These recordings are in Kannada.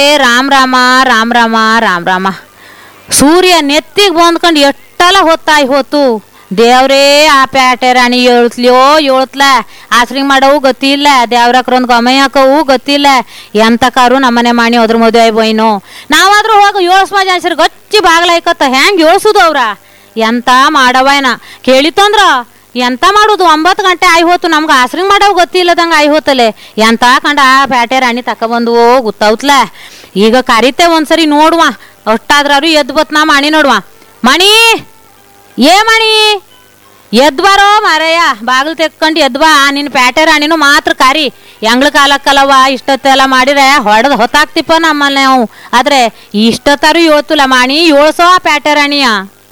ಏ ರಾಮ್ ರಾಮ ರಾಮ್ ರಾಮ ರಾಮ್ ರಾಮ ಸೂರ್ಯ ನೆತ್ತಿಗೆ ಬಂದ್ಕೊಂಡು ಎಷ್ಟೆಲ್ಲ ಹೊತ್ತಾಯಿ ಹೋತು ದೇವ್ರೇ ಆ ಪ್ಯಾಟೆ ರಾಣಿ ಏಳ್ತ್ಲಿಯೋ ಏಳ್ತ್ಲ ಆಸ್ರಿಂಗ್ ಮಾಡವು ಗೊತ್ತಿಲ್ಲ ದೇವ್ರಕ್ರೊಂದು ಗಮಯ ಹಾಕವು ಗೊತ್ತಿಲ್ಲ ಎಂತ ಕಾರು ನಮ್ಮನೆ ಮಾಡಿ ಅದ್ರ ಮದುವೆ ಬೈನು ನಾವಾದ್ರೂ ಹೋಗಿ ಏಳ್ಸ್ ಮಜಾ ಹೆಸರು ಗಚ್ಚಿ ಬಾಗ್ಲಾಯ್ಕತ್ತ ಹೆಂಗ್ ಏಳ್ಸುದು ಅವ್ರ ಎಂತ ಮಾಡವೇನ ಕೇಳಿತಂದ್ರ ಎಂತ ಮಾಡುದು ಒಂಬತ್ತು ಗಂಟೆ ಆಯ್ ಹೋತು ನಮ್ಗೆ ಆಸ್ರಿಂಗ್ ಮಾಡವ್ ಗೊತ್ತಿಲ್ಲದಂಗ ಆಯ್ ಹೋತಲೆ ಎಂತ ಕಂಡ ಆ ಪ್ಯಾಟೆ ರಾಣಿ ತಕೊಬಂದು ಗೊತ್ತಾವ್ತ್ಲ ಈಗ ಕರಿತೆ ಒಂದ್ಸರಿ ನೋಡುವ ಅಷ್ಟಾದ್ರೂ ಎದ್ದು ಬತ್ ನಾ ಮಣಿ ನೋಡುವ ಮಣಿ ಏ ಮಣಿ ಎದ್ ಬಾರೋ ಮಾರಯ್ಯ ಬಾಗಿಲು ತೆಕ್ಕೊಂಡು ಎದ್ ಬಾ ನಿನ್ನ ಪ್ಯಾಟೆ ರಾಣಿನೂ ಮಾತ್ರ ಕಾರಿ ಎಂಗ್ಳ ಕಾಲಕ್ಕಲ್ಲವ ಇಷ್ಟೊತ್ತೆಲ್ಲ ಮಾಡಿದ್ರೆ ಹೊಡೆದು ಹೊತ್ತಾಕ್ತಿಪ್ಪ ನಮ್ಮಲ್ಲಿ ನಾವು ಆದ್ರೆ ಇಷ್ಟೊತ್ತಾರು ಇವತ್ತುಲ್ಲ ಮಾಣಿ ಏಳ್ಸೋ ಆ ಪ್ಯಾಟೆ ರಾಣಿಯ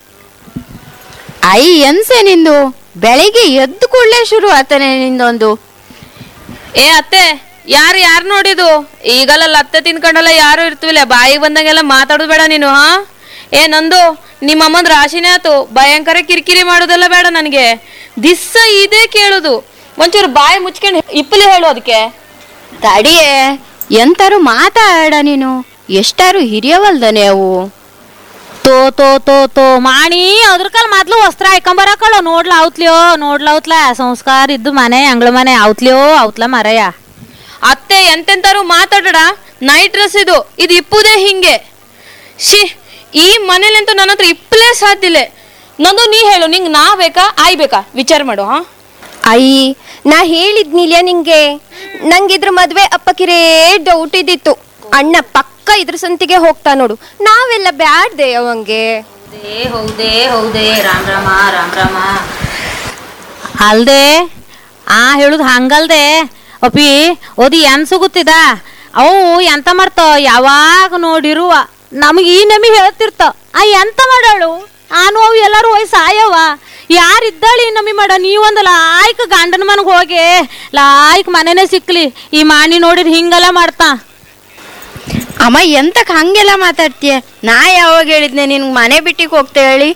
ಐ ಎನ್ಸೆ ನಿಂದು ಬೆಳಿಗ್ಗೆ ಎದ್ದು ಕೂಡಲೇ ಶುರು ಆತಾನೆ ನಿಂದೊಂದು ಏ ಅತ್ತೆ ಯಾರು ಯಾರು ನೋಡಿದು ಈಗಲ್ಲ ಅತ್ತೆ ತಿನ್ಕೊಂಡಲ್ಲ ಯಾರು ಇರ್ತೀವಿಲ್ಲ ಬಾಯಿಗೆ ಬಂದಂಗೆಲ್ಲ ಮಾತಾಡೋದು ಬೇಡ ನೀನು ಹಾ ಏ ನಂದು ನಿಮ್ಮ ಅಮ್ಮಂದ್ ರಾಶಿನೇ ಆತು ಭಯಂಕರ ಕಿರಿಕಿರಿ ಮಾಡೋದೆಲ್ಲ ಬೇಡ ನನಗೆ ದಿಸ್ಸ ಇದೇ ಕೇಳುದು ಒಂಚೂರು ಬಾಯಿ ಮುಚ್ಕೊಂಡು ಇಪ್ಪಲಿ ಹೇಳು ಅದಕ್ಕೆ ತಡಿಯೇ ಎಂತಾರು ಮಾತಾಡ ನೀನು ಎಷ್ಟಾರು ಹಿರಿಯವಲ್ದನೆ ಅವು ತೋ ತೋ ತೋ ತೋ ಮಾಣಿ ಅದ್ರ ಕಾಲ ಮೊದ್ಲು ವಸ್ತ್ರ ಹಾಕೊಂಬರಕಳು ನೋಡ್ಲ ಔತ್ಲಿಯೋ ನೋಡ್ಲ ಔತ್ಲ ಸಂಸ್ಕಾರ ಇದ್ದು ಮನೆ ಅಂಗಳ ಮನೆ ಔತ್ಲಿಯೋ ಔತ್ಲ ಮರಯ್ಯ ಅತ್ತೆ ಎಂತೆಂತಾರು ಮಾತಾಡಡ ನೈಟ್ ಡ್ರೆಸ್ ಇದು ಇದು ಇಪ್ಪುದೇ ಹಿಂಗೆ ಶಿ ಈ ಮನೇಲಂತೂ ನನ್ನ ಹತ್ರ ಇಪ್ಪಲೇ ಸಾಧ್ಯ ಇಲ್ಲ ನಂದು ನೀ ಹೇಳು ನಿಂಗೆ ನಾ ಬೇಕಾ ಆಯ್ ಬೇಕಾ ವಿಚಾರ ಮಾಡು ಹಾ ಐ ನಾ ಹೇಳಿದ್ನಿಲ್ಯ ನಿಂಗೆ ನಂಗಿದ್ರ ಮದ್ವೆ ಅಪ್ಪಕಿರೇ ಡೌಟ್ ಇದ್ದಿತ್ತು ಅಣ್ಣ ಪಕ್ಕ ಇದ್ರ ಸಂತಿಗೆ ಹೋಗ್ತಾ ನೋಡು ನಾವೆಲ್ಲ ಬ್ಯಾಡ್ದೆ ಅವಂಗೆ ಹೌದೇ ಹೌದೇ ಹೌದೇ ರಾಮ್ ರಾಮ ರಾಮ್ ರಾಮ ಅಲ್ದೆ ಆ ಹೇಳುದು ಹಂಗಲ್ದೆ ಅಪ್ಪಿ ಓದಿ ಎನ್ ಸುಗುತ್ತಿದ ಅವು ಎಂತ ಮಾಡ್ತಾವ ಯಾವಾಗ ನೋಡಿರುವ ನಮಗೆ ಈ ನಮಿ ಹೇಳ್ತಿರ್ತ ಆ ಎಂತ ಮಾಡಾಳು ಆನು ಅವು ಎಲ್ಲರೂ ಹೋಯ್ ಸಾಯವ ಯಾರಿದ್ದಾಳಿ ನಮಿ ಮಾಡ ನೀವೊಂದು ಲಾಯ್ಕ್ ಗಂಡನ ಮನೆಗೆ ಹೋಗಿ ಲಾಯ್ಕ್ ಮನೆನೇ ಸಿಕ್ಲಿ ಈ ಮಾಣಿ ನೋಡಿದ್ರೆ ಹಿಂಗೆಲ್ಲ ಮಾಡ್ತಾ ಅಮ್ಮ ಎಂತಕ್ ಹಂಗೆಲ್ಲ ಮಾತಾಡ್ತೀಯ ನಾ ಯಾವಾಗ ಹೇಳಿದ್ನೆ ನಿನ್ಗೆ ಮನೆ ಬಿಟ್ಟಿಗೆ ಹೋಗ್ತೆ ಹೇಳಿ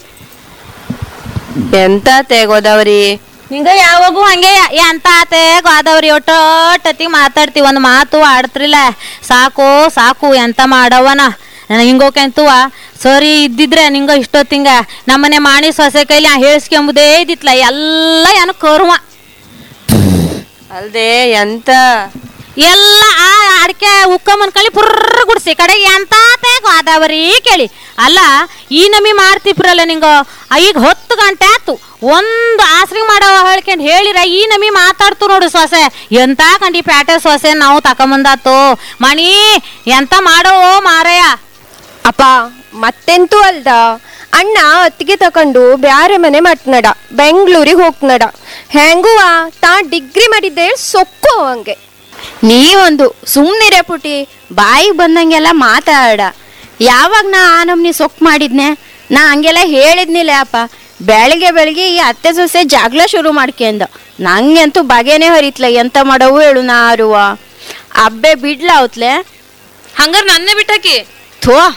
ಎಂತ ತೆಗೋದವ್ರಿ ನಿಂಗ ಯಾವಾಗೂ ಹಂಗೆ ಎಂತ ಆತೆ ಗೋದಾವರಿ ಒಟ್ಟೊಟ್ಟತಿ ಮಾತಾಡ್ತೀವಿ ಒಂದು ಮಾತು ಆಡ್ತಿರ್ಲಿಲ್ಲ ಸಾಕು ಸಾಕು ಎಂತ ಮಾಡವನ ಹಿಂಗೋಕೆಂತುವ ಸರಿ ಇದ್ದಿದ್ರೆ ನಿಂಗ ಇಷ್ಟೊತ್ತಿಂಗ ನಮ್ಮನೆ ಮಾಣಿ ಸೊಸೆ ಕೈಲಿ ಹೇಳ್ಸ್ಕೊಂಬುದೇ ಇದ್ದಿತ್ಲ ಎಲ್ಲ ಏನು ಕರ್ಮ ಅಲ್ದೆ ಎಂತ ಎಲ್ಲ ಆ ಅಡಿಕೆ ಉಕ್ಕಮ್ಮನ ಕಳಿ ಪುರ್ರ ಗುಡ್ಸಿ ಕಡೆಗೆ ಎಂತ ಆತೆ ಗೋದಾವರಿ ಕೇಳಿ ಅಲ್ಲ ಈ ನಮಿ ಮಾಡ್ತಿಪ್ರಲ್ಲ ನಿಂಗ ಈಗ ಹೊತ್ತು ಗಂಟೆ ಆತು ಒಂದು ಆಸ್ರಿ ಮಾಡವ ಹೇಳ್ಕೊಂಡು ಹೇಳಿರ ಈ ನಮಿ ಮಾತಾಡ್ತು ನೋಡು ಸೊಸೆ ಎಂತ ಕಂಡಿ ಪ್ಯಾಟೆ ಸೊಸೆ ನಾವು ತಕೊಂಬಂದಾತು ಮಣಿ ಎಂತ ಮಾಡೋ ಮಾರಯ್ಯ ಅಪ್ಪ ಮತ್ತೆಂತೂ ಅಲ್ದ ಅಣ್ಣ ಅತ್ತಿಗೆ ತಕೊಂಡು ಬ್ಯಾರೆ ಮನೆ ಮಟ್ನಡ ಬೆಂಗ್ಳೂರಿಗೆ ಹೋಗ್ನಡ ಹೆಂಗುವ ತಾ ಡಿಗ್ರಿ ಮಾಡಿದ್ದೆ ಸೊಕ್ಕು ಅವಂಗೆ ನೀವೊಂದು ಸುಮ್ನಿರೆ ಪುಟಿ ಬಾಯಿಗೆ ಬಂದಂಗೆಲ್ಲ ಮಾತಾಡ ಯಾವಾಗ ನಾ ಆ ನಮ್ನಿ ಸೊಕ್ ಮಾಡಿದ್ನೆ ನಾ ಹಂಗೆಲ್ಲ ಹೇಳಿದ್ನಿಲ್ಲ ಅಪ್ಪ ಬೆಳಿಗ್ಗೆ ಬೆಳಿಗ್ಗೆ ಈ ಅತ್ತೆ ಸೊಸೆ ಜಗಳ ಶುರು ಮಾಡ್ಕೊಂಡ ನಂಗಂತೂ ಬಗೆನೇ ಹರಿತ್ಲ ಎಂತ ಮಾಡವು ಹೇಳು ನಾರುವ ಅಬ್ಬೆ ಬಿಡ್ಲ ಅವತ್ಲೆ ಹಂಗಾರೆ ನನ್ನೇ ಬಿಟ್ಟಾಕಿ ಥೋ